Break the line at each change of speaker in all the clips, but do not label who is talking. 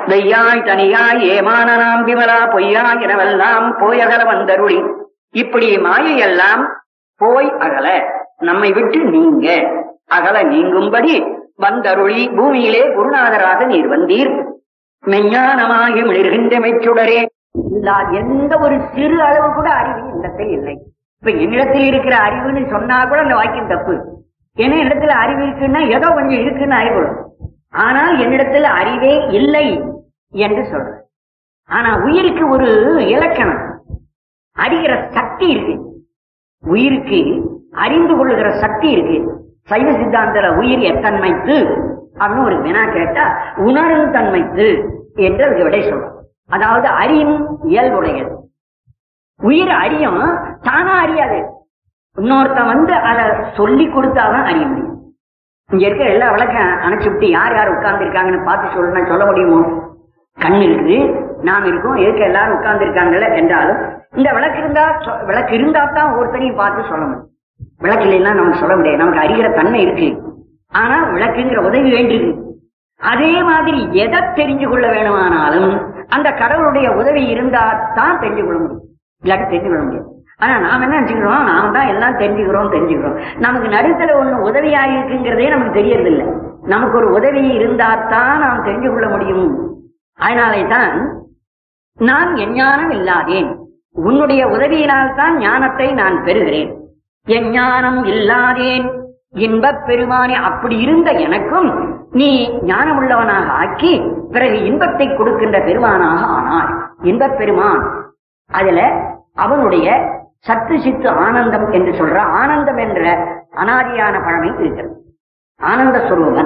வெய்யாய் தனியாய் ஏமானனாம் விமலா பொய்யாய் எனவெல்லாம் போயகல வந்தருளி இப்படி மாயையெல்லாம் போய் அகல நம்மை விட்டு நீங்க அகல நீங்கும்படி வந்தருளி பூமியிலே குருநாதராக நீர் வந்தீர் மெஞ்ஞானமாகி மிளிர்கின்ற மெச்சுடரே இல்லா எந்த ஒரு சிறு அளவு கூட அறிவு என்னத்தில் இல்லை இப்ப என்னிடத்தில் இருக்கிற அறிவுன்னு சொன்னா கூட அந்த வாக்கியம் தப்பு ஏன்னா என்னிடத்துல அறிவு இருக்குன்னா ஏதோ கொஞ்சம் இருக்குன்னு அறிவு ஆனால் என்னிடத்துல அறிவே இல்லை என்று சொல்ற ஆனா உயிருக்கு ஒரு இலக்கணம் அறிகிற சக்தி இருக்கு உயிருக்கு அறிந்து கொள்ளுகிற சக்தி இருக்கு சைவ சித்தாந்தல உயிர் எத்தன்மைத்து அப்படின்னு ஒரு வினா கேட்டா உணரும் தன்மைத்து என்று அதுக்கு விடை சொல்றோம் அதாவது அறியும் இயல்புடையது உயிர் அறியும் தானா அறியாது இன்னொருத்தன் வந்து அதை சொல்லி கொடுத்தாதான் அறிய முடியும் இங்க இருக்கிற எல்லா விளக்கம் அணைச்சு விட்டு யார் யார் உட்கார்ந்து இருக்காங்கன்னு பார்த்து சொல்லணும் சொல்ல முடியுமோ கண் இருக்குது நாம் இருக்கோம் எதுக்கு எல்லாரும் உட்கார்ந்து இருக்காங்கல்ல என்றாலும் இந்த விளக்கு இருந்தா சொ- விளக்கு இருந்தா தான் ஒருத்தரையும் பார்த்து சொல்ல முடியும் விளக்கு இல்லைன்னா நமக்கு சொல்ல முடியாது நமக்கு அறிகிற தன்மை இருக்கு ஆனா விளக்குங்கிற உதவி வேண்டியது அதே மாதிரி எதை தெரிஞ்சு கொள்ள வேணுமானாலும் அந்த கடவுளுடைய உதவி இருந்தா தான் தெரிஞ்சு கொள்ள முடியும் இல்லாட்டி தெரிஞ்சு கொள்ள முடியாது ஆனா நாம என்ன நினைச்சுக்கிறோம் நாம தான் எல்லாம் தெரிஞ்சுக்கிறோம் தெரிஞ்சுக்கிறோம் நமக்கு நடுத்தல ஒண்ணு உதவியா இருக்குங்கிறதே நமக்கு தெரியறது இல்ல நமக்கு ஒரு உதவி இருந்தா தான் நாம் தெரிஞ்சு கொள்ள முடியும் அதனாலே தான் நான் எஞ்ஞானம் இல்லாதேன் உன்னுடைய உதவியினால் தான் ஞானத்தை நான் பெறுகிறேன் எஞ்ஞானம் இல்லாதேன் இன்பப் பெருமானே அப்படி இருந்த எனக்கும் நீ ஞானமுள்ளவனாக ஆக்கி பிறகு இன்பத்தை கொடுக்கின்ற பெருமானாக ஆனார் இன்பப் பெருமான் அதுல அவனுடைய சத்து சித்து ஆனந்தம் என்று சொல்ற ஆனந்தம் என்ற அனாதியான பழமை இருக்கிறது ஆனந்த சுரூபன்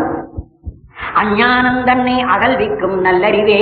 அஞ்ஞானம் தன்னை அகல்விக்கும் நல்லறிவே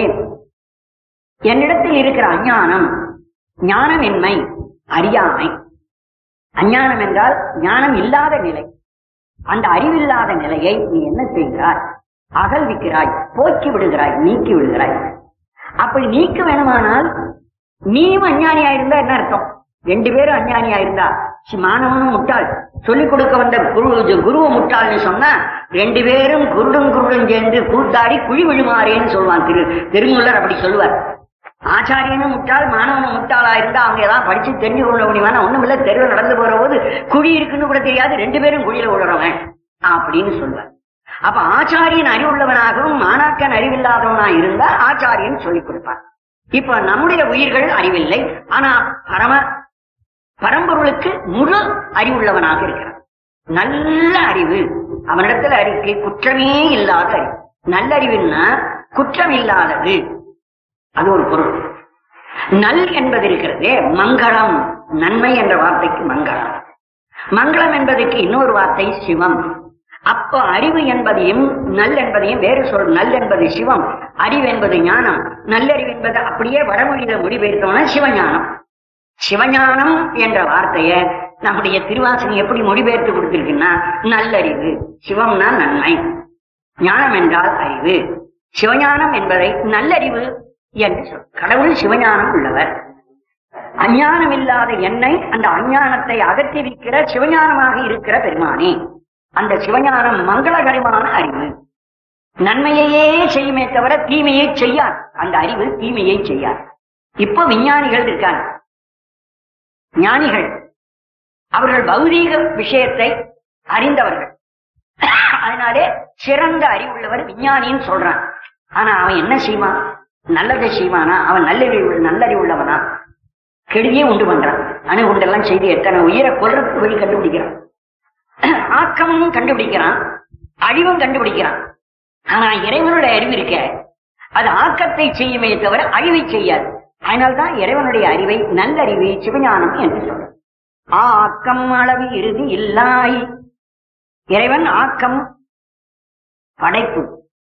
என்னிடத்தில் இருக்கிற அஞ்ஞானம் ஞானமின்மை அறியாமை அஞ்ஞானம் என்றால் ஞானம் இல்லாத நிலை அந்த அறிவில்லாத நிலையை நீ என்ன செய்கிறாய் அகல்விக்கிறாய் போக்கி விடுகிறாய் நீக்கி விடுகிறாய் அப்படி நீக்க வேணுமானால் நீயும் அஞ்ஞானியா இருந்தா என்ன அர்த்தம் ரெண்டு பேரும் அஞ்ஞானியா இருந்தா சி, மாணவனும் முட்டாள் சொல்லிக் கொடுக்க வந்த குரு குருவ முட்டாள்னு சொன்னா ரெண்டு பேரும் குருடும் குருடும் சேர்ந்து கூத்தாடி குழி விழுமாறேன்னு சொல்லுவான் திரு திருமூலர் அப்படி சொல்லுவார் ஆச்சாரியனும் முட்டாள் மாணவனும் முட்டாளா இருந்தா அவங்க ஏதாவது படிச்சு தெரிஞ்சு கொள்ள முடியுமா ஒண்ணும் இல்ல தெருவில் நடந்து போற போது குழி இருக்குன்னு கூட தெரியாது ரெண்டு பேரும் குழியில விழுறவன் அப்படின்னு சொல்லுவார் அப்ப ஆச்சாரியன் அறிவுள்ளவனாகவும் மாணாக்கன் அறிவில்லாதவனா இருந்தா ஆச்சாரியன் சொல்லிக் கொடுப்பார் இப்ப நம்முடைய உயிர்கள் அறிவில்லை ஆனா பரம பரம்பொருளுக்கு முழு அறிவுள்ளவனாக இருக்கிறான் நல்ல அறிவு அவனிடத்துல அறிக்கை குற்றமே இல்லாத அறிவு நல்லறிவுன்னா குற்றம் இல்லாதது அது ஒரு பொருள் நல் என்பது இருக்கிறதே மங்களம் நன்மை என்ற வார்த்தைக்கு மங்களம் மங்களம் என்பதற்கு இன்னொரு வார்த்தை சிவம் அப்ப அறிவு என்பதையும் நல் என்பதையும் வேறு சொல் நல் என்பது சிவம் அறிவு என்பது ஞானம் நல்லறிவு என்பது அப்படியே வடமொழியில மொழிபெயர்த்தோம்னா சிவஞானம் சிவஞானம் என்ற வார்த்தைய நம்முடைய திருவாசனை எப்படி மொழிபெயர்த்து கொடுத்திருக்குன்னா நல்லறிவு சிவம்னா நன்மை ஞானம் என்றால் அறிவு சிவஞானம் என்பதை நல்லறிவு என்று சொல் கடவுள் சிவஞானம் உள்ளவர் அஞ்ஞானம் இல்லாத என்னை அந்த அஞ்ஞானத்தை அகற்றி வைக்கிற சிவஞானமாக இருக்கிற பெருமானே அந்த சிவஞானம் மங்களகரமான அறிவு நன்மையையே செய்யுமே தவிர தீமையை செய்யாது அந்த அறிவு தீமையை செய்யாது இப்போ விஞ்ஞானிகள் இருக்காங்க ஞானிகள் அவர்கள் பௌதீக விஷயத்தை அறிந்தவர்கள் அதனாலே சிறந்த அறிவுள்ளவர் விஞ்ஞானின்னு சொல்றான் ஆனா அவன் என்ன செய்வான் நல்லதை செய்வானா அவன் நல்லறிவு நல்லறிவுள்ளவனா கெடுதியே உண்டு பண்றான் அணுகுண்டெல்லாம் செய்து எத்தனை உயிரை கொல்றதுக்கு வழி கண்டுபிடிக்கிறான் ஆக்கமும் கண்டுபிடிக்கிறான் அழிவும் கண்டுபிடிக்கிறான் ஆனா இறைவனுடைய அறிவு இருக்க அது ஆக்கத்தை செய்யுமே தவிர அழிவை செய்யாது அதனால்தான் இறைவனுடைய அறிவை நல்லறிவை சிவஞானம் என்று சொல்றோம் ஆக்கம் அளவு இறுதி இல்லாய் இறைவன் ஆக்கம் படைப்பு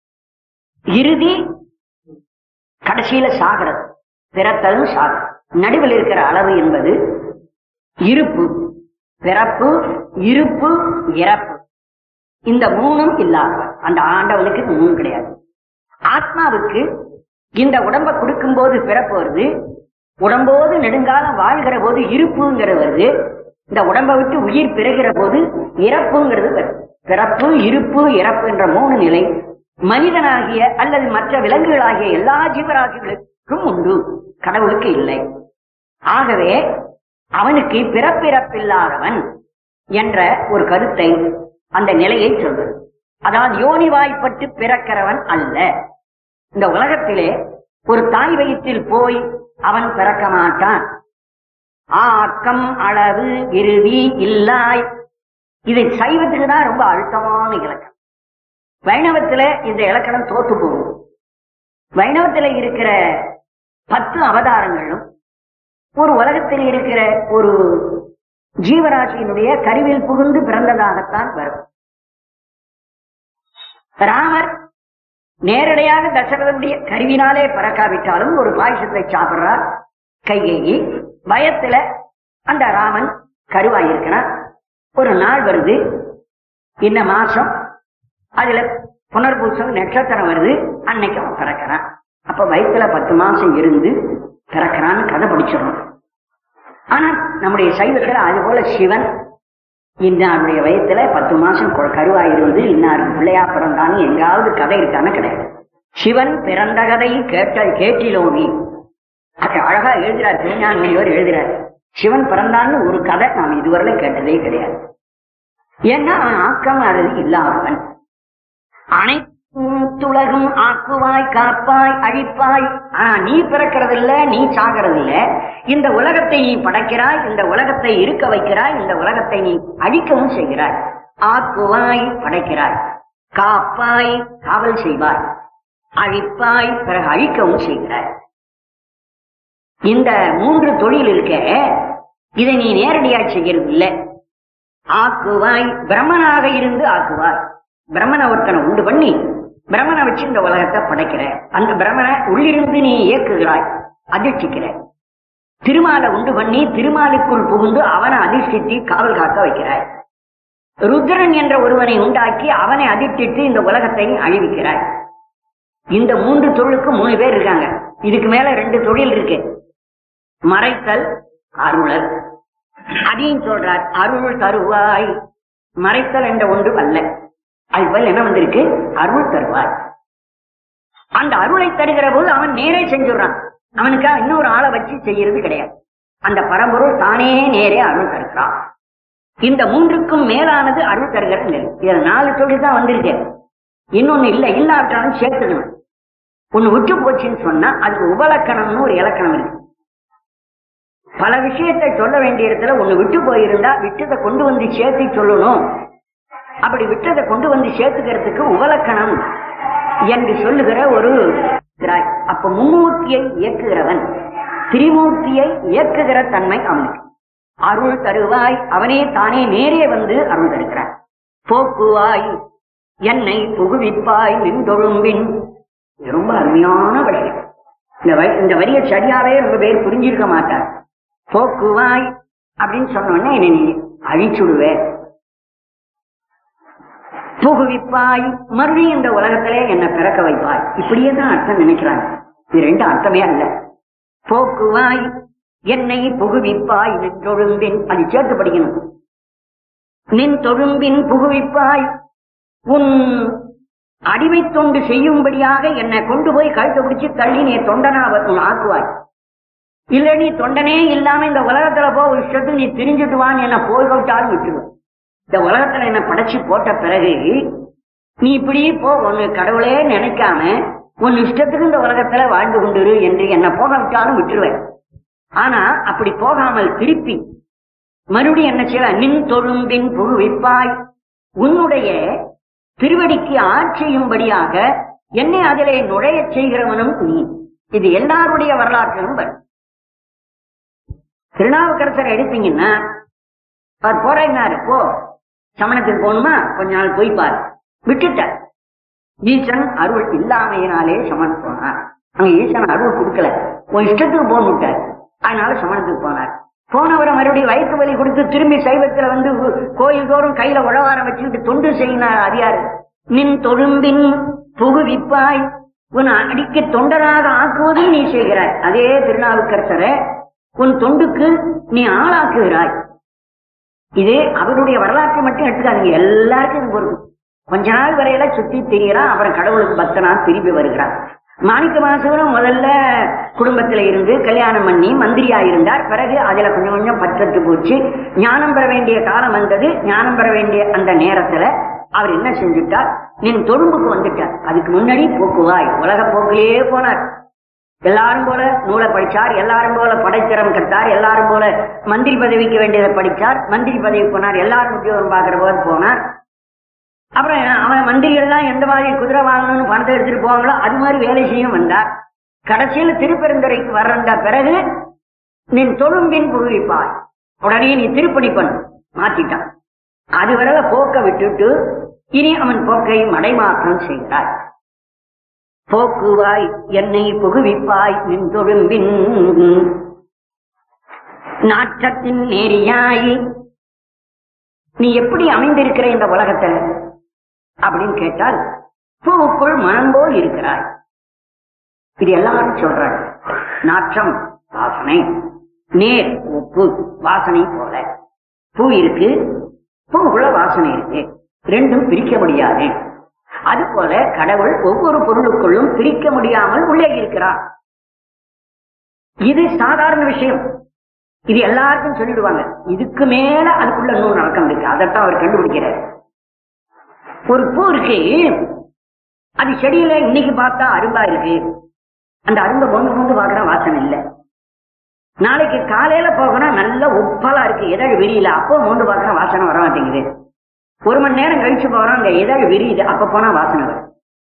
இறுதி கடைசியில சாகிறது பிறத்தலும் சாகிறது நடுவில் இருக்கிற அளவு என்பது இருப்பு பிறப்பு இருப்பு இறப்பு இந்த மூணும் இல்லாதவன் அந்த ஆண்டவனுக்கு இந்த மூணு கிடையாது ஆத்மாவுக்கு இந்த உடம்ப கொடுக்கும் போது பிறப்பு வருது உடம்போது நெடுங்காலம் வாழ்கிற போது இருப்புங்கிறது வருது இந்த உடம்பை விட்டு உயிர் பிறகிற போது இறப்புங்கிறது வருது பிறப்பு இருப்பு இறப்பு என்ற மூணு நிலை மனிதனாகிய அல்லது மற்ற விலங்குகளாகிய எல்லா ஜீவராசிகளுக்கும் உண்டு கடவுளுக்கு இல்லை ஆகவே அவனுக்கு பிறப்பிறப்பில்லாதவன் என்ற ஒரு கருத்தை அந்த நிலையை சொல்வது அதாவது யோனி வாய்ப்பட்டு பிறக்கிறவன் அல்ல இந்த உலகத்திலே ஒரு தாய் வயிற்றில் போய் அவன் பிறக்க மாட்டான் ஆக்கம் அளவு இறுதி இல்லாய் இது சைவத்துக்கு தான் ரொம்ப அழுத்தமான இலக்கணம் வைணவத்துல இந்த இலக்கணம் தோத்து போகும் வைணவத்துல இருக்கிற பத்து அவதாரங்களும் ஒரு உலகத்தில் இருக்கிற ஒரு ஜீவராசியினுடைய கருவில் புகுந்து பிறந்ததாகத்தான் வரும் ராமர் நேரடியாக தசரதனுடைய கருவினாலே பிறக்காவிட்டாலும் ஒரு பாயசத்தை சாப்பிடுறார் கைகேயி பயத்துல அந்த ராமன் கருவாயிருக்கிறான் ஒரு நாள் வருது இந்த மாசம் அதுல புனர்பூசம் நட்சத்திரம் வருது அன்னைக்கு அவன் பிறக்கிறான் அப்ப வயிற்றுல பத்து மாசம் இருந்து பிறக்கிறான்னு கதை பிடிச்சிடணும் ஆனா நம்முடைய சைவத்துல அது போல சிவன் இன்னாருடைய வயத்துல பத்து மாசம் கொ- கருவாயிருந்து இன்னாருக்கு பிள்ளையா பிறந்தான்னு எங்காவது கதை இருக்கான்னு கிடையாது சிவன் பிறந்த கதை கேட்ட கேட்டிலோனி அது அழகா எழுதுறார் திருஞான முனிவர் எழுதுறார் சிவன் பிறந்தான்னு ஒரு கதை நாம் இதுவரை கேட்டதே கிடையாது ஏன்னா அவன் ஆக்கம் அல்லது இல்லாதவன் அனைத்துலகும் ஆக்குவாய் காப்பாய் அழிப்பாய் ஆனா நீ பிறக்கிறதில்ல நீ சாகிறதில்ல இந்த உலகத்தை நீ படைக்கிறாய் இந்த உலகத்தை இருக்க வைக்கிறாய் இந்த உலகத்தை நீ அழிக்கவும் செய்கிறாய் ஆக்குவாய் படைக்கிறாய் காப்பாய் காவல் செய்வாய் அழிப்பாய் பிறகு அழிக்கவும் செய்கிறாய் இந்த மூன்று தொழில் இருக்க இதை நீ நேரடியா செய்கிறது இல்ல ஆக்குவாய் பிரம்மனாக இருந்து ஆக்குவாய் பிரம்மனை ஒருத்தனை உண்டு பண்ணி பிரம்மனை வச்சு இந்த உலகத்தை படைக்கிற அந்த பிரம்மனை உள்ளிருந்து நீ இயக்குகிறாய் அதிர்ச்சிக்கிற திருமாலை உண்டு பண்ணி திருமாலுக்குள் புகுந்து அவனை அதிர்ஷ்டித்து காவல் காக்க வைக்கிறாய் ருத்ரன் என்ற ஒருவனை உண்டாக்கி அவனை அதிர்ச்சித்து இந்த உலகத்தை அழிவிக்கிறாய் இந்த மூன்று தொழிலுக்கு மூணு பேர் இருக்காங்க இதுக்கு மேல ரெண்டு தொழில் இருக்கு மறைத்தல் அருளல் அதையும் சொல்றார் அருள் தருவாய் மறைத்தல் என்ற ஒன்று அல்ல அது போல என்ன வந்திருக்கு அருள் தருவாய் அந்த அருளை தருகிற போது அவன் நேரே செஞ்சுடுறான் அவனுக்கு இன்னொரு ஆளை வச்சு செய்யறது கிடையாது அந்த பரம்பொருள் தானே நேரே அருள் தருகிறான் இந்த மூன்றுக்கும் மேலானது அருள் தருகிற நிலை இதுல நாலு தொழில் தான் வந்திருக்கு இன்னொன்னு இல்ல இல்லாவிட்டாலும் சேர்த்துக்கணும் ஒண்ணு விட்டு போச்சுன்னு சொன்னா அதுக்கு உபலக்கணம்னு ஒரு இலக்கணம் இருக்கு பல விஷயத்தை சொல்ல வேண்டிய இடத்துல ஒண்ணு விட்டு போயிருந்தா விட்டதை கொண்டு வந்து சேர்த்து சொல்லணும் அப்படி விட்டதை கொண்டு வந்து சேர்த்துக்கிறதுக்கு உபலக்கணம் என்று சொல்லுகிற ஒரு திராய். அப்ப மும்மூர்த்தியை இயக்குகிறவன் திரிமூர்த்தியை இயக்குகிற தன்மை அவனுக்கு அருள் தருவாய் அவனே தானே நேரே வந்து அருள் தருகிறான் போக்குவாய் என்னை புகுவிப்பாய் நின்றொழும்பின் இது ரொம்ப அருமையான வழி இந்த வரி இந்த வரியை சரியாவே ரொம்ப பேர் புரிஞ்சிருக்க மாட்டார் போக்குவாய் அப்படின்னு சொன்ன உடனே என்னை நீ அழிச்சுடுவே புகுவிப்பாய் மறுபடியும் இந்த உலகத்திலே என்னை பிறக்க வைப்பாய் இப்படியே தான் அர்த்தம் நினைக்கிறாங்க இது ரெண்டு அர்த்தமே அல்ல போக்குவாய் என்னை புகுவிப்பாய் நின்றொழும்பின் அது சேர்த்து படிக்கணும் நின் தொழும்பின் புகுவிப்பாய் உன் அடிமை தொண்டு செய்யும்படியாக என்னை கொண்டு போய் கழுத்தை பிடிச்சு தள்ளி நீ தொண்டனா உன் ஆக்குவாய் இல்ல நீ தொண்டனே இல்லாம இந்த உலகத்துல போ ஒரு இஷ்டத்துக்கு நீ திரிஞ்சுட்டு வான்னு என்ன போய் விட்டாலும் விட்டுருவேன் இந்த உலகத்துல என்ன படைச்சு போட்ட பிறகு நீ இப்படி போ ஒன்னு கடவுளே நினைக்காம உன் இஷ்டத்துக்கு இந்த உலகத்துல வாழ்ந்து கொண்டிரு என்று என்ன போக விட்டாலும் விட்டுருவேன் ஆனா அப்படி போகாமல் திருப்பி மறுபடியும் என்ன செய்வ நின் தொழும்பின் புகுவிப்பாய் உன்னுடைய திருவடிக்கு ஆட்சியும்படியாக என்னை அதிலே நுழையச் செய்கிறவனும் நீ இது எல்லாருடைய வரலாற்றிலும் வரும் திருநாவுக்கரசர் எடுத்தீங்கன்னா அவர் போறேன்னாரு போ சமணத்துக்கு போகணுமா கொஞ்ச நாள் போய் பாரு விட்டுட்டார் ஈசன் அருள் இல்லாமையினாலே சமணம் போனார் அங்க ஈசன் அருள் கொடுக்கல உன் இஷ்டத்துக்கு போன்னு விட்டார் அதனால சமணத்துக்கு போனார் போனவரை மறுபடியும் வயிற்று வலி கொடுத்து திரும்பி சைவத்துல வந்து கோயில் தோறும் கையில உழவாரம் வச்சுக்கிட்டு தொண்டு செய்யினார் அறியாரு நின் தொழும்பின் புகுவிப்பாய் உன் அடிக்க தொண்டராக ஆக்குவதும் நீ செய்கிறாய் அதே திருநாவுக்கரசரை உன் தொண்டுக்கு நீ ஆளாக்குகிறாய் இது அவருடைய வரலாற்றை மட்டும் எடுத்துக்காதீங்க எல்லாருக்கும் இது பொருந்தும் கொஞ்ச நாள் வரையில சுத்தி திரியறான் அப்புறம் கடவுளுக்கு பக்தனா திரும்பி வருகிறான் மாணிக்க வாசகரும் முதல்ல குடும்பத்துல இருந்து கல்யாணம் பண்ணி மந்திரியா இருந்தார் பிறகு அதுல கொஞ்சம் கொஞ்சம் பற்றத்து போச்சு ஞானம் பெற வேண்டிய காலம் வந்தது ஞானம் பெற வேண்டிய அந்த நேரத்துல அவர் என்ன செஞ்சுட்டார் நின் தொழும்புக்கு வந்துட்டார் அதுக்கு முன்னாடி போக்குவாய் உலக போக்கிலேயே போனார் எல்லாரும் போல நூலை படிச்சார் எல்லாரும் போல படைத்திறம் கட்டார் எல்லாரும் போல மந்திரி பதவிக்கு வேண்டியதை படிச்சார் மந்திரி பதவி போனார் எல்லாரும் உத்தியோகம் பார்க்கிற போது போனார் அப்புறம் அவன் மந்திரிகள்லாம் எந்த மாதிரி குதிரை வாங்கணும்னு பணத்தை எடுத்துட்டு போவாங்களோ அது மாதிரி வேலை செய்யும் வந்தார் கடைசியில் திருப்பெருந்துறைக்கு வர்ற பிறகு நின் தொழும்பின் புகுவிப்பாய் உடனே நீ திருப்பணி பண்ணு மாத்திட்டான் அது வரல போக்க விட்டுட்டு இனி அவன் போக்கை மடைமாற்றம் செய்கிறாய் போக்குவாய் என்னை புகுவிப்பாய் நின் தொழும்பின் நாற்றத்தின் நேரியாய் நீ எப்படி அமைந்திருக்கிற இந்த உலகத்துல அப்படின்னு கேட்டால் பூவுக்குள் மனம் போல் இருக்கிறாய் இது எல்லாரும் சொல்றாங்க நாற்றம் வாசனை நேர் உப்பு வாசனை போல பூ இருக்கு பூவுக்குள்ள வாசனை இருக்கு ரெண்டும் பிரிக்க முடியாது அது போல கடவுள் ஒவ்வொரு பொருளுக்குள்ளும் பிரிக்க முடியாமல் உள்ளே இருக்கிறார் இது சாதாரண விஷயம் இது எல்லாருக்கும் சொல்லிடுவாங்க இதுக்கு மேல அதுக்குள்ள இன்னும் நடக்கம் இருக்கு அதைத்தான் அவர் கண்டுபிடிக்கிறார் ஒரு பூ இருக்கு அது செடியில இன்னைக்கு பார்த்தா அரும்பா இருக்கு அந்த அரும்பை மொந்து மொந்து பாக்குற வாசனை இல்ல நாளைக்கு காலையில போகணும் நல்ல உப்பலா இருக்கு இதழ் விரியல அப்போ மோந்து பாக்குற வாசனை வர மாட்டேங்குது ஒரு மணி நேரம் கழிச்சு போறோம் அந்த இதழ் விரியுது அப்ப போனா வாசனை வரும்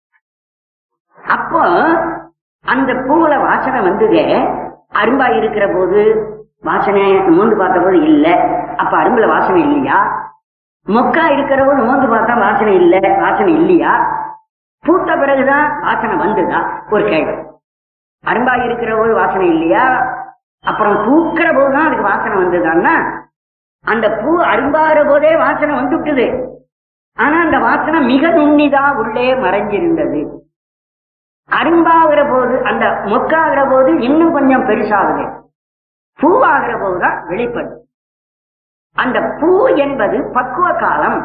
அப்போ அந்த பூவுல வாசனை வந்தது அரும்பா இருக்கிற போது வாசனை மோந்து பார்த்த போது இல்ல அப்ப அரும்புல வாசனை இல்லையா மொக்கா இருக்கிற போது மோந்து பார்த்தா வாசனை இல்ல வாசனை இல்லையா பூத்த பிறகுதான் வாசனை வந்துதா ஒரு கேள்வி அரும்பா இருக்கிற போது வாசனை இல்லையா அப்புறம் பூக்கிற போதுதான் அதுக்கு வாசனை வந்ததுன்னா அந்த பூ அரும்பாகிற போதே வாசனை வந்துட்டுது ஆனா அந்த வாசனை மிக நுண்ணிதா உள்ளே மறைஞ்சிருந்தது அரும்பாகிற போது அந்த மொக்காகிற போது இன்னும் கொஞ்சம் பெருசாகுது பூவாகிற போதுதான் வெளிப்படும் அந்த பூ என்பது பக்குவ காலம்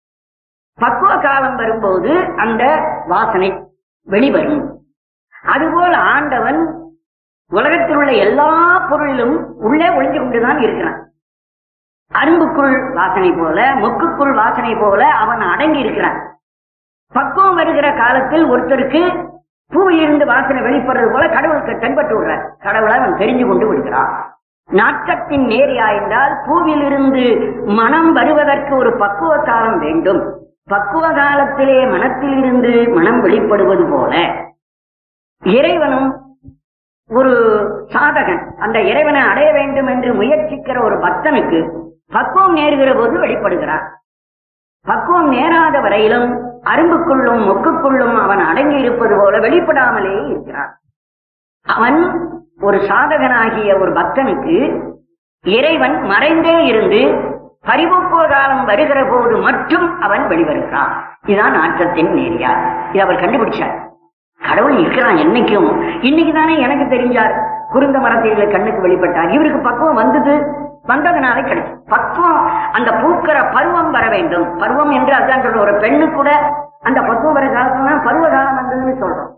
பக்குவ காலம் வரும்போது அந்த வாசனை வெளிவரும் அதுபோல் ஆண்டவன் உலகத்தில் உள்ள எல்லா பொருளிலும் உள்ளே ஒளிஞ்சு கொண்டுதான் இருக்கிறான் அரும்புக்குள் வாசனை போல மொக்குக்குள் வாசனை போல அவன் அடங்கி இருக்கிறான் பக்குவம் வருகிற காலத்தில் ஒருத்தருக்கு பூவிலிருந்து வாசனை வெளிப்படுறது போல கடவுளுக்கு தென்பட்டு விடுறார் கடவுளை அவன் தெரிஞ்சு கொண்டு விடுகிறான் நாட்டத்தின் நேரியா என்றால் பூவிலிருந்து மனம் வருவதற்கு ஒரு பக்குவ காலம் வேண்டும் பக்குவ காலத்திலே மனத்திலிருந்து மனம் வெளிப்படுவது போல இறைவனும் ஒரு சாதகன் அந்த இறைவனை அடைய வேண்டும் என்று முயற்சிக்கிற ஒரு பக்தனுக்கு பக்குவம் நேருகிற போது வெளிப்படுகிறார் பக்குவம் நேராத வரையிலும் அரும்புக்குள்ளும் மொக்குக்குள்ளும் அவன் அடங்கி இருப்பது போல வெளிப்படாமலே இருக்கிறான் அவன் ஒரு சாதகனாகிய ஒரு பக்தனுக்கு இறைவன் மறைந்தே இருந்து பரிபக்குவ காலம் வருகிற போது மட்டும் அவன் வெளிவருகிறான் இதுதான் நாற்றத்தின் நேரியா இது அவர் கண்டுபிடிச்சார் கடவுள் இருக்கிறான் என்னைக்கும் இன்னைக்கு தானே எனக்கு தெரிஞ்சார் குருந்த மரத்தைகளை கண்ணுக்கு வெளிப்பட்டார் இவருக்கு பக்குவம் வந்தது வந்ததுனாலே கிடைச்சு பக்குவம் அந்த பூக்கிற பருவம் வர வேண்டும் பருவம் என்று அதான் சொல்றோம் ஒரு பெண்ணு கூட அந்த பக்குவம் வர காலத்துல பருவ காலம் வந்ததுன்னு சொல்றோம்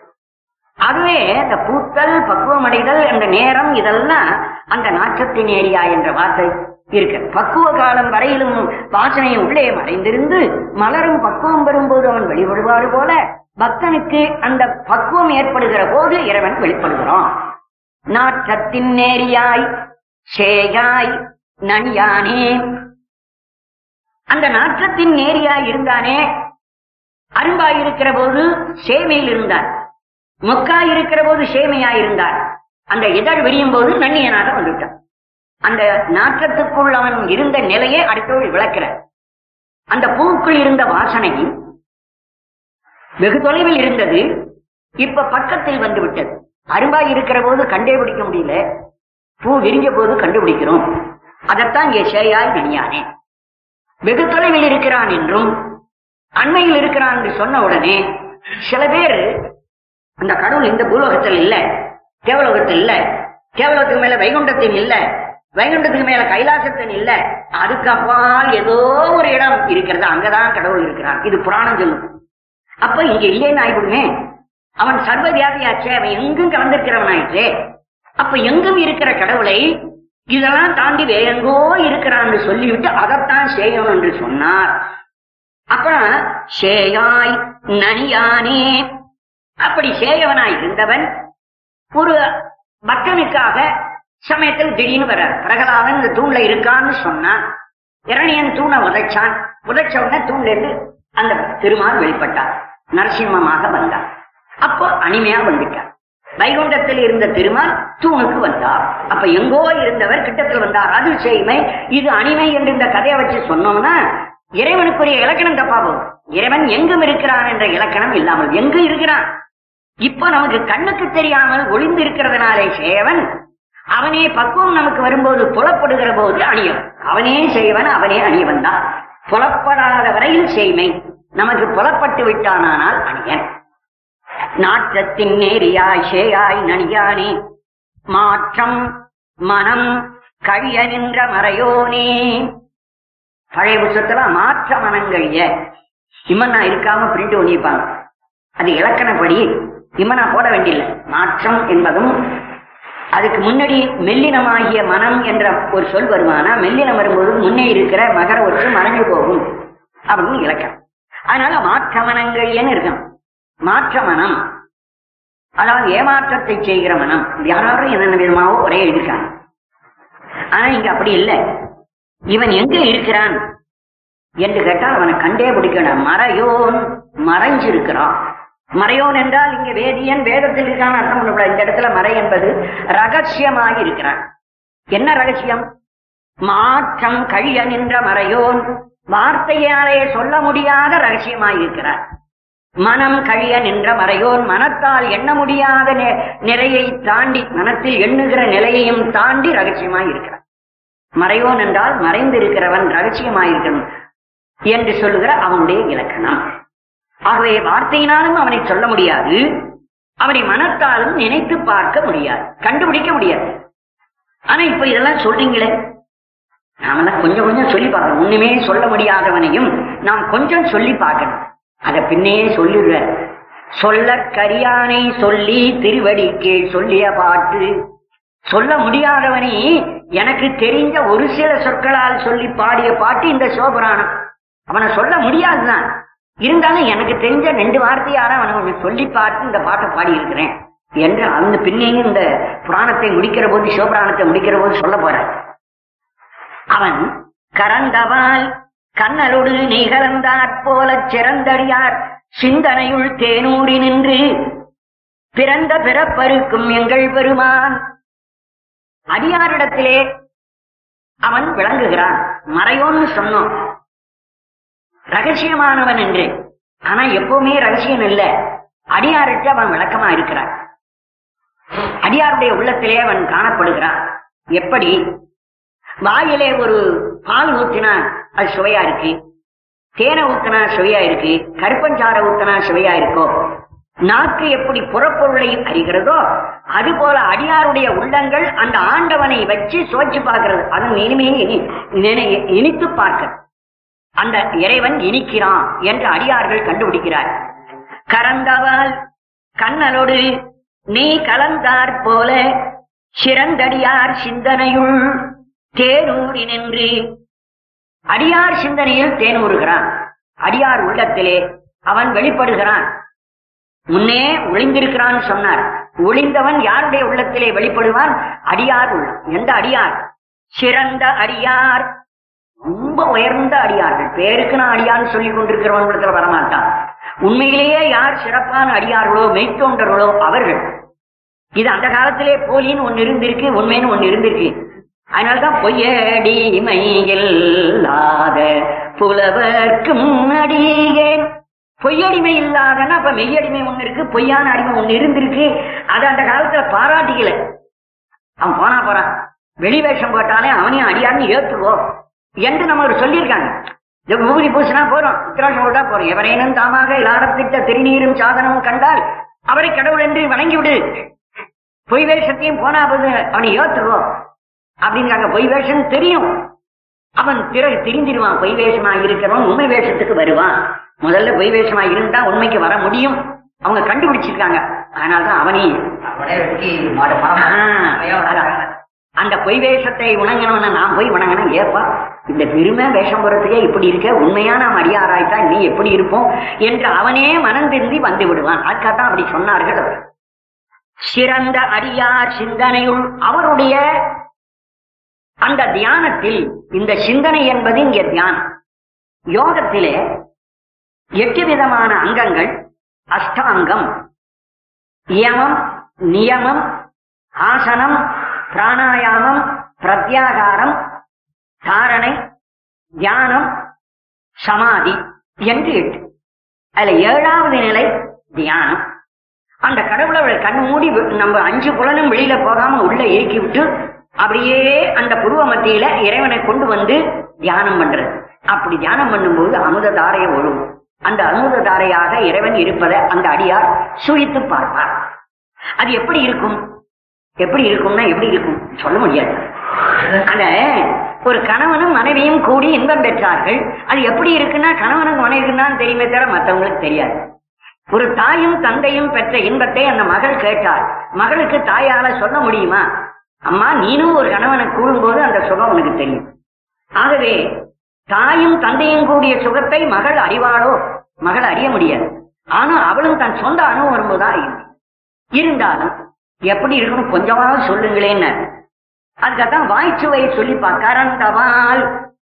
அதுவே இந்த பூத்தல் பக்குவம் அடைதல் என்ற நேரம் இதெல்லாம் அந்த நாற்றத்தின் ஏரியா என்ற வார்த்தை இருக்கு பக்குவ காலம் வரையிலும் வாசனையும் உள்ளே மறைந்திருந்து மலரும் பக்குவம் வரும்போது அவன் வெளிப்படுவாரு போல பக்தனுக்கு அந்த பக்குவம் ஏற்படுகிற போது இறைவன் வெளிப்படுகிறான் நாற்றத்தின் நேரியாய் சேயாய் நனியானே அந்த நாற்றத்தின் நேரியாய் இருந்தானே அரும்பாய் இருக்கிற போது சேமையில் இருந்தான் மொக்காய் இருக்கிற போது சேமையாய் இருந்தான் அந்த இதழ் விரியும் போது நன்னியனாக வந்துட்டான் அந்த நாற்றத்துக்குள் அவன் இருந்த நிலையை அடுத்தவள் விளக்கிற அந்த பூவுக்குள் இருந்த வாசனை வெகு தொலைவில் இருந்தது இப்ப பக்கத்தில் வந்து விட்டது அரும்பாய் இருக்கிற போது கண்டே பிடிக்க முடியல பூ விரிஞ்ச போது கண்டுபிடிக்கிறோம் அதைத்தான் இங்கே சேயாய் நனியானே வெகு தொலைவில் இருக்கிறான் என்றும் அண்மையில் இருக்கிறான் என்று சொன்ன உடனே சில பேர் அந்த கடவுள் இந்த பூலோகத்தில் இல்ல தேவலோகத்தில் இல்ல தேவலோகத்துக்கு மேல வைகுண்டத்தில் இல்ல வைகுண்டத்துக்கு மேல கைலாசத்தன் இல்ல அதுக்கு அப்பால் ஏதோ ஒரு இடம் இருக்கிறது அங்கதான் கடவுள் இருக்கிறான் இது புராணம் சொல்லும் அப்ப இங்க இல்லைன்னு ஆயிடுமே அவன் சர்வ வியாபியாச்சே அவன் எங்கும் கலந்திருக்கிறவன் ஆயிடுச்சே அப்ப எங்கும் இருக்கிற கடவுளை இதெல்லாம் தாண்டி வேற எங்கோ இருக்கிறான்னு சொல்லிவிட்டு அதைத்தான் செய்யணும் என்று சொன்னார் அப்புறம் சேயாய் நனியானே அப்படி சேயவனாய் இருந்தவன் ஒரு பக்தனுக்காக சமயத்தில் திடீர்னு வர்றார் பிரகலாதன் இந்த தூண்ல இருக்கான்னு சொன்னான் இரணியன் தூணை உதைச்சான் உதைச்ச உடனே தூண்ல இருந்து அந்த திருமால் வெளிப்பட்டார் நரசிம்மமாக வந்தார் அப்போ அனிமையா வந்துட்டார் வைகுண்டத்தில் இருந்த திருமால் தூணுக்கு வந்தார் அப்ப எங்கோ இருந்தவர் கிட்டத்தில் வந்தார் அது செய்மை இது அனிமை என்று இந்த கதையை வச்சு சொன்னோம்னா இறைவனுக்குரிய இலக்கணம் தப்பா போகும் இறைவன் எங்கும் இருக்கிறான் என்ற இலக்கணம் இல்லாமல் எங்கு இருக்கிறான் இப்ப நமக்கு கண்ணுக்கு தெரியாமல் ஒளிந்து இருக்கிறதுனாலே சேவன் அவனே பக்குவம் நமக்கு வரும்போது புலப்படுகிற போது அணியவன் அவனே செய்வன் அவனே அணியவன் தான் புலப்படாத வரையில் செய்மை நமக்கு புலப்பட்டு விட்டானால் அணியன் நாற்றத்தின் நேரியாய் சேயாய் நணியானே மாற்றம் மனம் கழிய நின்ற மறையோனே பழைய புத்தகத்துல மாற்ற மனங்கழிய இம்மன்னா இருக்காம பிரிண்ட் பண்ணியிருப்பாங்க அது இலக்கணப்படி இம்மனா போட வேண்டியில்லை மாற்றம் என்பதும் அதுக்கு முன்னாடி மெல்லினமாகிய மனம் என்ற ஒரு சொல் வருமானா மெல்லினம் வரும்போது முன்னே இருக்கிற மகர ஒற்று மறைஞ்சு போகும் அப்படின்னு இலக்கணம் அதனால மாற்ற மனங்கழியன்னு இருக்கணும் மாற்ற மனம் அதாவது ஏமாற்றத்தை செய்கிற மனம் யாராரும் என்னென்ன விதமாவோ ஒரே எழுதிருக்காங்க ஆனா இங்க அப்படி இல்லை இவன் எங்க இருக்கிறான் என்று கேட்டால் அவனை கண்டே பிடிக்கணும் மறையோன் மறைஞ்சிருக்கிறான் மறையோன் என்றால் இங்க வேதியன் வேதத்தில் இருக்கான்னு அர்த்தம் பண்ணக்கூடாது இந்த இடத்துல மறை என்பது ரகசியமாக இருக்கிறான் என்ன ரகசியம் மாற்றம் கழிய நின்ற மறையோன் வார்த்தையாலே சொல்ல முடியாத ரகசியமாய் இருக்கிறார் மனம் கழிய நின்ற மறையோன் மனத்தால் எண்ண முடியாத நெ- நிறையை தாண்டி மனத்தில் எண்ணுகிற நிலையையும் தாண்டி ரகசியமாய் இருக்கிறார் மறையோன் என்றால் மறைந்திருக்கிறவன் ரகசியமாயிருக்கணும் என்று சொல்லுகிற அவனுடைய இலக்கணம் ஆகவே வார்த்தையினாலும் அவனை சொல்ல முடியாது அவனை மனத்தாலும் நினைத்து பார்க்க முடியாது கண்டுபிடிக்க முடியாது ஆனா இப்ப இதெல்லாம் சொல்றீங்களே நாமெல்லாம் கொஞ்சம் கொஞ்சம் சொல்லி பார்க்கணும் ஒண்ணுமே சொல்ல முடியாதவனையும் நாம் கொஞ்சம் சொல்லி பார்க்கணும் அத பின்னே சொல்லிடுற சொல்ல கரியானை சொல்லி திருவடிக்கு சொல்லிய பாட்டு சொல்ல முடியாதவனை எனக்கு தெரிஞ்ச ஒரு சில சொற்களால் சொல்லி பாடிய பாட்டு இந்த சிவபுராணம் அவனை சொல்ல முடியாதுதான் இருந்தாலும் எனக்கு தெரிஞ்ச ரெண்டு வார்த்தையார அவனை கொஞ்சம் சொல்லி பார்த்து இந்த பாட்டை பாடி இருக்கிறேன் என்று அந்த பின்னேயும் இந்த புராணத்தை முடிக்கிற போது சிவபுராணத்தை முடிக்கிற போது சொல்ல போற அவன் கரந்தவால் கண்ணலோடு நிகழ்ந்தாற் போலச் சிறந்தடியார் சிந்தனையுள் தேனூரி நின்று பிறந்த பிறப்பருக்கும் எங்கள் பெருமான் அடியாரிடத்திலே அவன் விளங்குகிறான் மறையோன்னு சொன்னோம் ரகசியமானவன் என்று ஆனா எப்பவுமே ரகசியம் இல்ல அடியாருக்கு அவன் விளக்கமா இருக்கிறான் அடியாருடைய உள்ளத்திலே அவன் காணப்படுகிறான் எப்படி வாயிலே ஒரு பால் ஊத்தினா அது சுவையா இருக்கு தேனை ஊத்தினா சுவையா இருக்கு கருப்பஞ்சார ஊத்தினா சுவையா இருக்கோ நாக்கு எப்படி புறப்பொருளை அறிகிறதோ அது போல அடியாருடைய உள்ளங்கள் அந்த ஆண்டவனை வச்சு சுவைச்சு பார்க்கிறது அதன் இனிமையை இனி- நினை- இனித்து பார்க்கிறது அந்த இறைவன் இனிக்கிறான் என்று அடியார்கள் கண்டுபிடிக்கிறார் கரந்தவால் கண்ணலோடு நீ கலந்தாற் போல சிறந்தடியார் சிந்தனையுள் தேனூரி நின்று அடியார் சிந்தனையில் தேனூறுகிறான் அடியார் உள்ளத்திலே அவன் வெளிப்படுகிறான் முன்னே ஒளிந்திருக்கிறான் சொன்னார் ஒளிந்தவன் யாருடைய உள்ளத்திலே வெளிப்படுவான் அடியார் உள்ளம் எந்த அடியார் சிறந்த அடியார் ரொம்ப உயர்ந்த அடியார்கள் பேருக்கு நான் அடியார்னு சொல்லிக் கொண்டிருக்கிறவன் இடத்துல வரமாட்டான் உண்மையிலேயே யார் சிறப்பான அடியார்களோ மெய்த்தோன்றர்களோ அவர்கள் இது அந்த காலத்திலே போலின்னு ஒன்னு இருந்திருக்கு உண்மைன்னு ஒன்னு இருந்திருக்கு அதனால்தான் பொய்யடிமை இல்லாத புலவர்க்கும் அடியேன் பொய்யடிமை இல்லாதன்னா அப்ப மெய்யடிமை ஒண்ணு இருக்கு பொய்யான அடிமை ஒண்ணு இருந்திருக்கு அது அந்த காலத்துல பாராட்டிக்கல அவன் போனா போறான் வெளி வேஷம் போட்டாலே அவனையும் அடியார்னு ஏத்துக்கோ என்று நம்ம ஒரு சொல்லியிருக்காங்க இந்த விபூதி பூசினா போறோம் உத்திராட்சம் போட்டா போறோம் எவரேனும் தாமாக இல்லாடத்திட்ட திருநீரும் சாதனமும் கண்டால் அவரை கடவுள் என்று வணங்கி விடு பொய் வேஷத்தையும் போனா போது அவனை ஏத்துக்கோ அப்படிங்கிறாங்க பொய் வேஷம் தெரியும் அவன் பிறகு திருந்திடுவான் பொய் வேஷமா இருக்கிறவன் உண்மை வேஷத்துக்கு வருவான் முதல்ல பொய் வேஷமா இருந்தா உண்மைக்கு வர முடியும் அவங்க கண்டுபிடிச்சிருக்காங்க அதனாலதான் அவனையும்
அவனே வெட்டி மாடு மரம்
ஆ, அதான். அந்த பொய் வேஷத்தை உணங்கணும்னு நான் போய் உணங்கணும் ஏப்பா இந்த பெருமை வேஷம் போறதுக்கே இப்படி இருக்க உண்மையான நாம் அடியாராய்த்தா நீ எப்படி இருப்போம் என்று அவனே மனம் திருந்தி வந்து விடுவான் அதுக்காகத்தான் அப்படி சொன்னார்கள் அவர். சிறந்த அடியார் சிந்தனையுள் அவருடைய அந்த தியானத்தில் இந்த சிந்தனை என்பது இங்கே தியானம் யோகத்திலே எட்டு விதமான அங்கங்கள் அஷ்டாங்கம் யமம் நியமம் ஆசனம் பிராணாயாமம் பிரத்யாகாரம் தாரணை தியானம் சமாதி என்று எட்டு அதுல ஏழாவது நிலை தியானம் அந்த கடவுளை அவள் கண் மூடி வி- நம்ம அஞ்சு புலனும் வெளியில போகாம உள்ள இறுக்கி விட்டு அப்படியே அந்த புருவ மத்தியில இறைவனை கொண்டு வந்து தியானம் பண்றது அப்படி தியானம் பண்ணும்போது அமுத தாரையை ஒழுகும் அந்த அமுத தாரையாக இறைவன் இருப்பதை அந்த அடியார் சுழித்து பார்ப்பார் அது எப்படி இருக்கும் எப்படி இருக்கும்னா எப்படி இருக்கும் சொல்ல முடியாது அந்த ஒரு கணவனும் மனைவியும் கூடி இன்பம் பெற்றார்கள் அது எப்படி இருக்குன்னா கணவனுக்கு மனைவிக்கு தான் தெரியுமே தவிர மற்றவங்களுக்கு தெரியாது ஒரு தாயும் தந்தையும் பெற்ற இன்பத்தை அந்த மகள் கேட்டாள் மகளுக்கு தாயால சொல்ல முடியுமா அம்மா நீனும் ஒரு கணவனை கூடும்போது அந்த சுகம் உனக்கு தெரியும் ஆகவே தாயும் தந்தையும் கூடிய சுகத்தை மகள் அறிவாளோ மகள் அறிய முடியாது ஆனா அவளும் தன் சொந்த அனுபவம் வரும்போதுதான் அறியும் இருந்தாலும் எப்படி இருக்கணும் கொஞ்சமாவது சொல்லுங்களேன்னு அதுக்காகத்தான் வாய்ச்சுவையை சொல்லிப்பா கரந்தவால்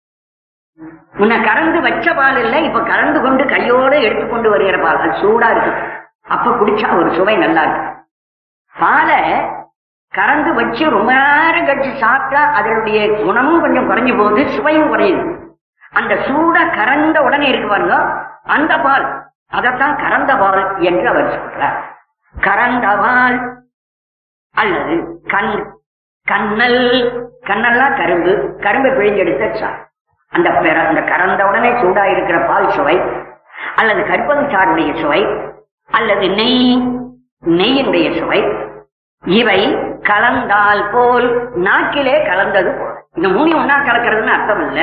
முன்ன கறந்து வச்ச பால் இல்ல இப்ப கறந்து கொண்டு கையோட எடுத்து கொண்டு வருகிற பால் அது சூடா இருக்கு அப்ப குடிச்சா ஒரு சுவை நல்லா இருக்கு பாலை கறந்து வச்சு ரொம்ப நேரம் கழிச்சு சாப்பிட்டா அதனுடைய குணமும் கொஞ்சம் குறைஞ்சு போகுது சுவையும் குறையுது அந்த சூடா கறந்த உடனே இருக்கு பாருங்க அந்த பால் அதைத்தான் கறந்த பால் என்று அவர் சொல்றார் கறந்த பால் அல்லது கண் கண்ணல் கண்ணெல்லாம் கரும்பு கரும்பை பிழிஞ்செடுத்த சார் அந்த பெற அந்த கறந்த உடனே சூடா இருக்கிற பால் சுவை அல்லது கற்பகச்சாருடைய சுவை அல்லது நெய் நெய்யினுடைய சுவை இவை கலந்தால் போல் நாக்கிலே கலந்தது போல இந்த மூணு ஒன்னா கலக்கிறதுன்னு அர்த்தம் இல்ல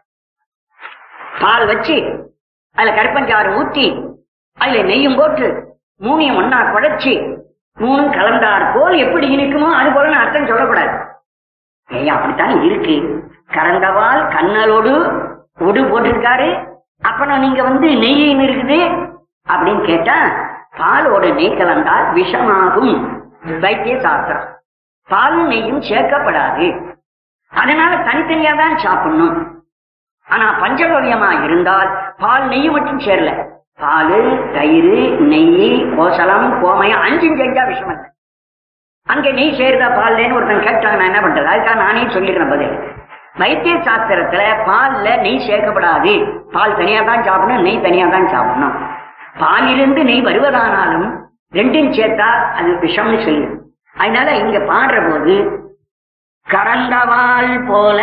பால் வச்சு அதுல கருப்பஞ்சாறு ஊத்தி அதுல நெய்யும் போட்டு மூணையும் ஒன்னா குழைச்சி மூணும் கலந்தார் போல் எப்படி இருக்குமோ அது போல அர்த்தம் சொல்லக்கூடாது ஏய் அப்படித்தான் இருக்கு கறந்தவால் கண்ணலோடு ஒடு போட்டிருக்காரு அப்புறம் நீங்க வந்து நெய்யின்னு இருக்குது அப்படின்னு கேட்டா பாலோடு நெய் கலந்தால் விஷமாகும் வைத்திய சாஸ்திரம் பாலும் நெய்யும் சேர்க்கப்படாது அதனால தனித்தனியா தான் சாப்பிடணும் ஆனா பஞ்சகவியமா இருந்தால் பால் நெய் மட்டும் சேரல பால் தயிர் நெய் கோசலம் கோமயம் அஞ்சும் செஞ்சா விஷயம் இல்லை அங்க நெய் சேருதா பால்லன்னு ஒருத்தன் கேட்டாங்க நான் என்ன பண்றது அதுக்காக நானே சொல்லிக்கிறேன் பதில் வைத்திய சாஸ்திரத்துல பால்ல நெய் சேர்க்கப்படாது பால் தனியா தான் சாப்பிடணும் நெய் தனியா தான் சாப்பிடணும் பாலிலிருந்து நெய் வருவதானாலும் ரெண்டும் சேர்த்தா அது விஷம்னு சொல்லு அதனால இங்க பாடுற போது கறந்தவாள் போல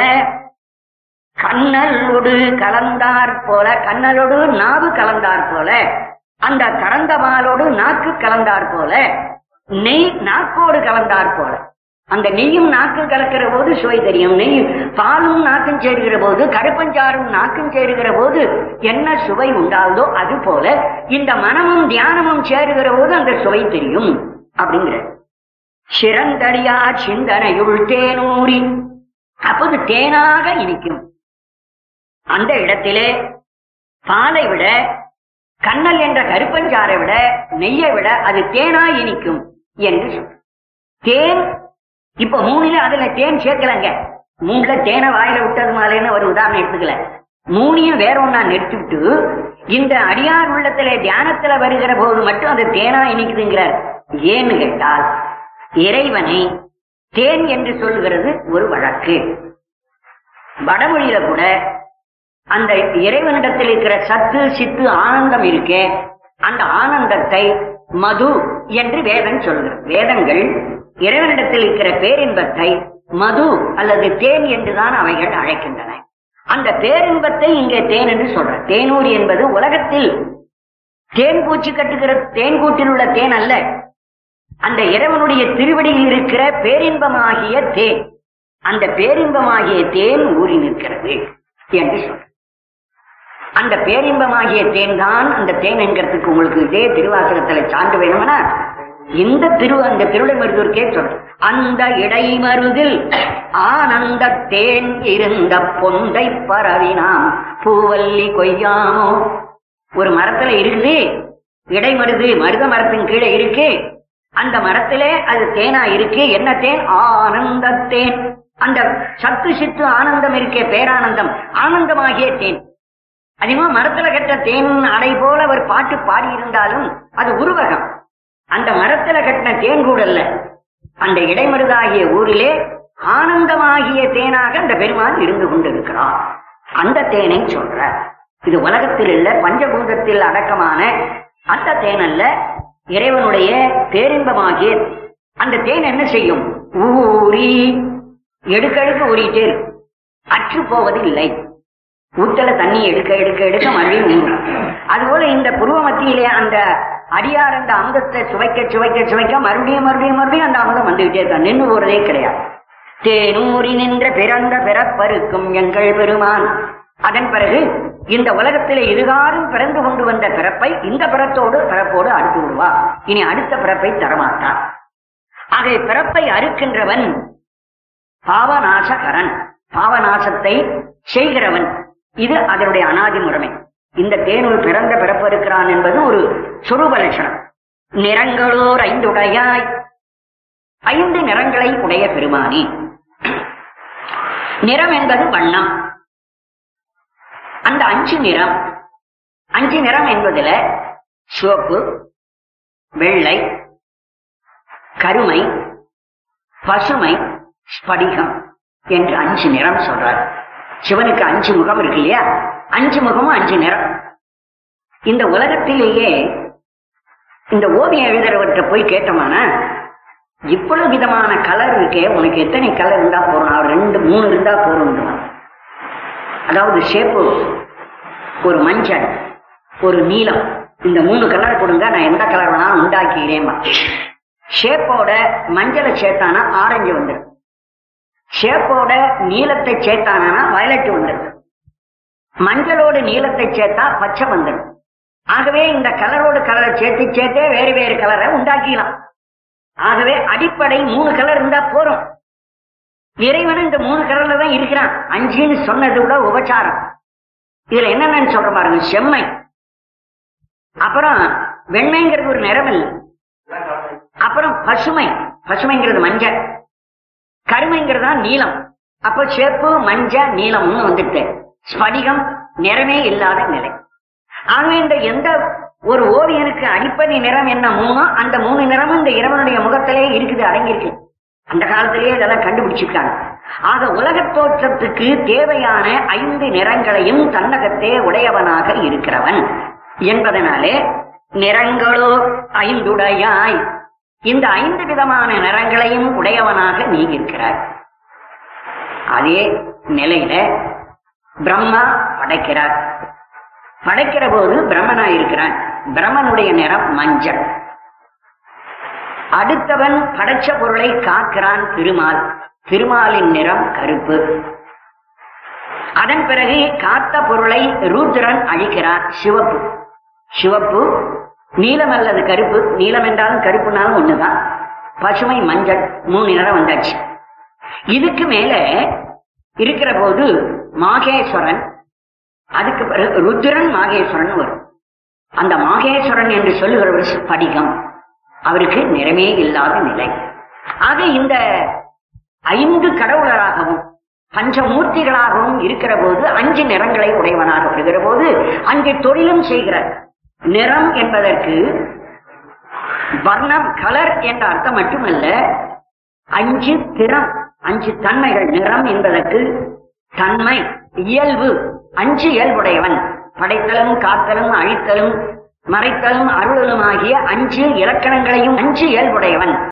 கண்ணலோடு கலந்தார் போல கண்ணலோடு நாவு கலந்தார் போல அந்த கறந்த பாலோடு நாக்கு கலந்தார் போல நெய் நாக்கோடு கலந்தார் போல அந்த நெய்யும் நாக்கு கலக்கிற போது சுவை தெரியும் நெய் பாலும் நாக்கும் சேருகிற போது கருப்பஞ்சாரும் நாக்கும் சேருகிற போது என்ன சுவை உண்டாகுதோ அது போல இந்த மனமும் தியானமும் சேருகிற போது அந்த சுவை தெரியும் அப்படிங்கிற சிறந்தடியார் சிந்தனையுள் தேனூரி அப்போது தேனாக இனிக்கும் அந்த இடத்திலே பாலை விட கண்ணல் என்ற கருப்பஞ்சாரை விட நெய்யை விட அது தேனா இனிக்கும் என்று சொல்ற தேன் இப்ப மூணுல அதுல தேன் சேர்க்கலங்க மூணுல தேனை வாயில விட்டது மாதிரின்னு ஒரு உதாரணம் எடுத்துக்கல மூணையும் வேற ஒன்னா நிறுத்திவிட்டு இந்த அடியார் உள்ளத்திலே தியானத்துல வருகிற போது மட்டும் அது தேனா இனிக்குதுங்கிறார் ஏன்னு கேட்டால் இறைவனை தேன் என்று சொல்லுகிறது ஒரு வழக்கு வடமொழியில கூட அந்த இறைவனிடத்தில் இருக்கிற சத்து சித்து ஆனந்தம் இருக்கே அந்த ஆனந்தத்தை மது என்று வேதம் சொல்கிறது வேதங்கள் இறைவனிடத்தில் இருக்கிற பேரின்பத்தை மது அல்லது தேன் என்றுதான் அவைகள் அழைக்கின்றன அந்த பேரின்பத்தை இங்கே தேன் என்று சொல்ற தேனூர் என்பது உலகத்தில் தேன் பூச்சி கட்டுகிற தேன் கூட்டில் உள்ள தேன் அல்ல அந்த இறைவனுடைய திருவடியில் இருக்கிற பேரின்பமாகிய தேன் அந்த பேரின்பமாகிய தேன் ஊறி நிற்கிறது என்று சொல்ற அந்த பேரின்பமாகிய தேன் தான் அந்த தேன் என்கிறதுக்கு உங்களுக்கு இதே திருவாசகத்துல சான்று வேணும்னா இந்த திரு அந்த திருடமருதூருக்கே சொல்ற அந்த இடைமருதில் ஆனந்த தேன் இருந்த பொந்தை பரவினாம் பூவல்லி கொய்யாமோ ஒரு மரத்துல இருக்குது இடைமருது மருத மரத்தின் கீழே இருக்கு அந்த மரத்திலே அது தேனா இருக்கு என்ன தேன் ஆனந்த தேன் அந்த சத்து சித்து ஆனந்தம் இருக்கே பேரானந்தம் ஆனந்தமாகிய தேன் அதிகமா மரத்துல கட்ட தேன் அடை போல ஒரு பாட்டு பாடி இருந்தாலும் அது உருவகம் அந்த மரத்துல கட்டின தேன் கூட அல்ல அந்த இடைமருதாகிய ஊரிலே ஆனந்தமாகிய தேனாக அந்த பெருமான் இருந்து கொண்டிருக்கிறார் அந்த தேனை சொல்ற இது உலகத்தில் இல்ல பஞ்சபூதத்தில் அடக்கமான அந்த தேன் அல்ல இறைவனுடைய பேரின்பமாகிய அந்த தேன் என்ன செய்யும் ஊறி எடுக்கடுக்க ஊறிட்டே இருக்கும் அற்று போவது இல்லை ஊத்தல தண்ணி எடுக்க எடுக்க எடுக்க மறுபடியும் ஊறும் அதுபோல இந்த புருவ மத்தியிலே அந்த அடியார் அந்த அமுதத்தை சுவைக்க சுவைக்க சுவைக்க மறுபடியும் மறுபடியும் மறுபடியும் அந்த அமுதம் வந்துகிட்டே இருக்க நின்று போறதே கிடையாது தேனூரி நின்ற பிறந்த பிறப்பருக்கும் எங்கள் பெருமான் அதன் பிறகு இந்த உலகத்திலே இதுகாரும் பிறந்து கொண்டு வந்த பிறப்பை இந்த பிறத்தோடு பிறப்போடு அடுத்து விடுவா இனி அடுத்த பிறப்பை தரமாட்டார் ஆகவே பிறப்பை அறுக்கின்றவன் பாவநாசகரன் பாவநாசத்தை செய்கிறவன் இது அதனுடைய அனாதி முறைமை இந்த தேனூர் பிறந்த பிறப்பு இருக்கிறான் என்பது ஒரு சுரூப லட்சணம் நிறங்களோர் ஐந்துடையாய் ஐந்து நிறங்களை உடைய பெருமானி நிறம் என்பது வண்ணம் அந்த அஞ்சு நிறம் அஞ்சு நிறம் என்பதுல சிவப்பு வெள்ளை கருமை பசுமை ஸ்படிகம் என்று அஞ்சு நிறம் சொல்றார் சிவனுக்கு அஞ்சு முகம் இருக்கு இல்லையா அஞ்சு முகமும் அஞ்சு நிறம் இந்த உலகத்திலேயே இந்த ஓவியம் எழுதுறவர்கிட்ட போய் கேட்டோமானா இவ்வளவு விதமான கலர் இருக்கே உனக்கு எத்தனை கலர் இருந்தா போறோம் அவர் ரெண்டு மூணு இருந்தா போறோம் அதாவது ஷேப்பு ஒரு மஞ்சள் ஒரு நீலம் இந்த மூணு கலர் கொடுங்க நான் எந்த கலர் வேணாலும் உண்டாக்கிறேன் ஷேப்போட மஞ்சளை சேர்த்தானா ஆரஞ்சு வந்துடும் ஷேப்போட நீளத்தை சேர்த்தானா வயலட் வந்துடும் மஞ்சளோடு நீளத்தை சேர்த்தா பச்சை வந்துடும் ஆகவே இந்த கலரோடு கலரை சேர்த்து சேர்த்தே வேறு வேறு கலரை உண்டாக்கிக்கலாம் ஆகவே அடிப்படை மூணு கலர் இருந்தா போறோம் இறைவன் இந்த மூணு கலர்ல தான் இருக்கிறான் அஞ்சுன்னு சொன்னது கூட உபச்சாரம் இதுல என்னென்னு சொல்ற பாருங்க செம்மை அப்புறம் வெண்மைங்கிறது ஒரு நிறம் இல்லை அப்புறம் பசுமை பசுமைங்கிறது மஞ்சள் கருமைங்கிறது தான் நீலம் அப்போ சேப்பு மஞ்ச நீலம்னு வந்துட்டு ஸ்படிகம் நிறமே இல்லாத நிலை ஆகவே இந்த எந்த ஒரு ஓவியனுக்கு அடிப்படை நிறம் என்ன மூணோ அந்த மூணு நிறமும் இந்த இறைவனுடைய முகத்திலே இருக்குது அடங்கியிருக்கு அந்த காலத்திலேயே இதெல்லாம் கண்டுபிடிச்சிருக்காங்க ஆக உலகத் தோற்றத்துக்கு தேவையான ஐந்து நிறங்களையும் தன்னகத்தே உடையவனாக இருக்கிறவன் என்பதனாலே நிறங்களோ ஐந்துடையாய் இந்த ஐந்து விதமான நிறங்களையும் உடையவனாக நீ இருக்கிறாய் அதே நிலையில பிரம்மா படைக்கிறார் படைக்கிற போது பிரம்மனா இருக்கிறான் பிரம்மனுடைய நிறம் மஞ்சள் அடுத்தவன் படைச்ச பொருளை காக்கிறான் திருமால் திருமாலின் நிறம் கருப்பு அதன் பிறகு காத்த பொருளை ரூத்ரன் அழிக்கிறான் சிவப்பு சிவப்பு நீலம் அல்லது கருப்பு நீலம் என்றாலும் கருப்புனாலும் ஒண்ணுதான் பசுமை மஞ்சள் மூணு நிறம் வந்தாச்சு இதுக்கு மேல இருக்கிற போது மாகேஸ்வரன் அதுக்கு பிறகு ருத்ரன் மாகேஸ்வரன் வரும் அந்த மாகேஸ்வரன் என்று சொல்லுகிறவர் ஸ்படிகம் அவருக்கு நிறமே இல்லாத நிலை ஆக இந்த ஐந்து கடவுளராகவும் பஞ்சமூர்த்திகளாகவும் இருக்கிற போது அஞ்சு நிறங்களை உடையவனாக வருகிற போது அங்கே தொழிலும் செய்கிறார் நிறம் என்பதற்கு வர்ணம் கலர் என்ற அர்த்தம் மட்டுமல்ல அஞ்சு திறம் அஞ்சு தன்மைகள் நிறம் என்பதற்கு தன்மை இயல்பு அஞ்சு இயல்புடையவன் படைத்தலும் காத்தலும் அழித்தலும் மறைத்தலும் அருளலும் ஆகிய அஞ்சு இலக்கணங்களையும் அஞ்சு இயல்புடையவன்